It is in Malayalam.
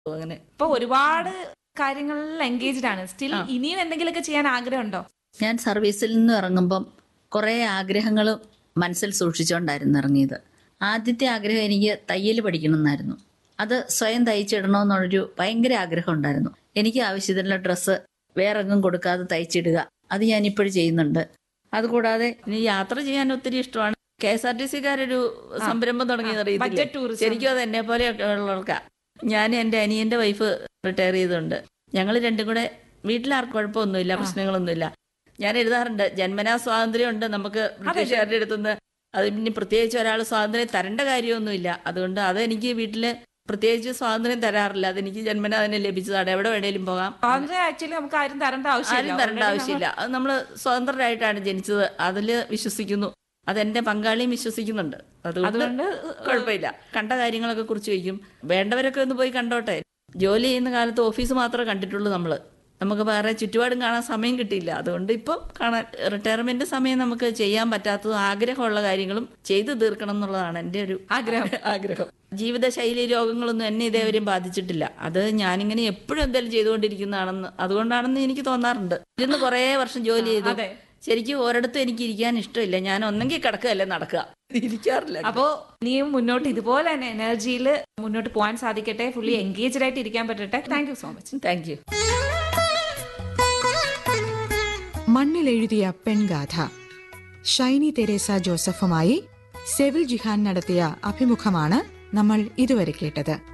അങ്ങനെ ഇപ്പൊ ഒരുപാട് കാര്യങ്ങളിൽ എൻഗേജ്ഡ് ആണ് സ്റ്റിൽ ഇനിയും എന്തെങ്കിലുമൊക്കെ ചെയ്യാൻ ആഗ്രഹമുണ്ടോ ഞാൻ സർവീസിൽ നിന്ന് ഇറങ്ങുമ്പം കുറേ ആഗ്രഹങ്ങൾ മനസ്സിൽ സൂക്ഷിച്ചുകൊണ്ടായിരുന്നു ഇറങ്ങിയത് ആദ്യത്തെ ആഗ്രഹം എനിക്ക് തയ്യൽ പഠിക്കണമെന്നായിരുന്നു അത് സ്വയം തയ്ച്ചിടണമെന്നുള്ളൊരു ഭയങ്കര ആഗ്രഹം ഉണ്ടായിരുന്നു എനിക്ക് ആവശ്യത്തിനുള്ള ഡ്രസ്സ് വേറെങ്ങും കൊടുക്കാതെ തയ്ച്ചിടുക അത് ഞാൻ ഇപ്പോഴും ചെയ്യുന്നുണ്ട് അതുകൂടാതെ ഇനി യാത്ര ചെയ്യാൻ ഒത്തിരി ഇഷ്ടമാണ് കെ എസ് ആർ ടി സിക്കാരൊരു സംരംഭം തുടങ്ങിയത് അറിയത്തില്ലേ ബഡ്ജറ്റ് ടൂറിസം ശരിക്കും അത് എന്നെ പോലെയൊക്കെ ഉള്ളവർക്കാ ഞാൻ എൻ്റെ അനിയന്റെ വൈഫ് റിട്ടയർ ചെയ്തിട്ടുണ്ട് ഞങ്ങൾ രണ്ടും കൂടെ വീട്ടിലാർക്കും കുഴപ്പമൊന്നുമില്ല പ്രശ്നങ്ങളൊന്നുമില്ല ഞാൻ എഴുതാറുണ്ട് ജന്മനാ സ്വാതന്ത്ര്യം ഉണ്ട് നമുക്ക് ബ്രിട്ടീഷുകാരുടെ അടുത്തുനിന്ന് അത് പിന്നെ പ്രത്യേകിച്ച് ഒരാൾ സ്വാതന്ത്ര്യം തരേണ്ട കാര്യമൊന്നുമില്ല അതുകൊണ്ട് അത് എനിക്ക് വീട്ടില് പ്രത്യേകിച്ച് സ്വാതന്ത്ര്യം തരാറില്ല അതെനിക്ക് ജന്മനാ തന്നെ ലഭിച്ചതാണ് എവിടെ വേണേലും പോകാം സ്വാതന്ത്ര്യം ആക്ച്വലി നമുക്ക് ആരും തരേണ്ട ആരും ആവശ്യമില്ല തരേണ്ട ആവശ്യമില്ല അത് നമ്മൾ സ്വതന്ത്രരായിട്ടാണ് ജനിച്ചത് അതിൽ വിശ്വസിക്കുന്നു അതെന്റെ പങ്കാളിയും വിശ്വസിക്കുന്നുണ്ട് അതുകൊണ്ട് അതുകൊണ്ട് കുഴപ്പമില്ല കണ്ട കാര്യങ്ങളൊക്കെ കുറിച്ച് വയ്ക്കും വേണ്ടവരൊക്കെ ഒന്ന് പോയി കണ്ടോട്ടെ ജോലി ചെയ്യുന്ന കാലത്ത് ഓഫീസ് മാത്രമേ കണ്ടിട്ടുള്ളൂ നമ്മള് നമുക്ക് വേറെ ചുറ്റുപാടും കാണാൻ സമയം കിട്ടിയില്ല അതുകൊണ്ട് ഇപ്പം കാണാൻ റിട്ടയർമെന്റ് സമയം നമുക്ക് ചെയ്യാൻ പറ്റാത്തതും ആഗ്രഹമുള്ള കാര്യങ്ങളും ചെയ്തു തീർക്കണം എന്നുള്ളതാണ് എൻ്റെ ഒരു ആഗ്രഹം ആഗ്രഹം ജീവിതശൈലി രോഗങ്ങളൊന്നും എന്നെ ഇതേവരെയും ബാധിച്ചിട്ടില്ല അത് ഞാനിങ്ങനെ എപ്പോഴും എന്തെങ്കിലും ചെയ്തുകൊണ്ടിരിക്കുന്നതാണെന്ന് അതുകൊണ്ടാണെന്ന് എനിക്ക് തോന്നാറുണ്ട് ഇരുന്ന് കുറേ വർഷം ജോലി ചെയ്തു അതെ. ശരിക്കും ഒരിടത്തും എനിക്ക് ഇരിക്കാൻ ഇഷ്ടമില്ല ഞാൻ ഒന്നെങ്കിൽ കിടക്കുകയല്ലേ നടക്കുക ഇരിക്കാറില്ല അപ്പോ നീയും മുന്നോട്ട് ഇതുപോലെ തന്നെ എനർജിയിൽ മുന്നോട്ട് പോകാൻ സാധിക്കട്ടെ ഫുള്ളി എൻഗേജ്ഡ് ആയിട്ട് ഇരിക്കാൻ പറ്റട്ടെ thank you so much thank you മണ്ണിലെഴുതിയ പെൺഗാഥ ഷൈനി തെരേസ ജോസഫുമായി സെവിൽ ജിഹാൻ നടത്തിയ അഭിമുഖമാണ് നമ്മൾ ഇതുവരെ കേട്ടത്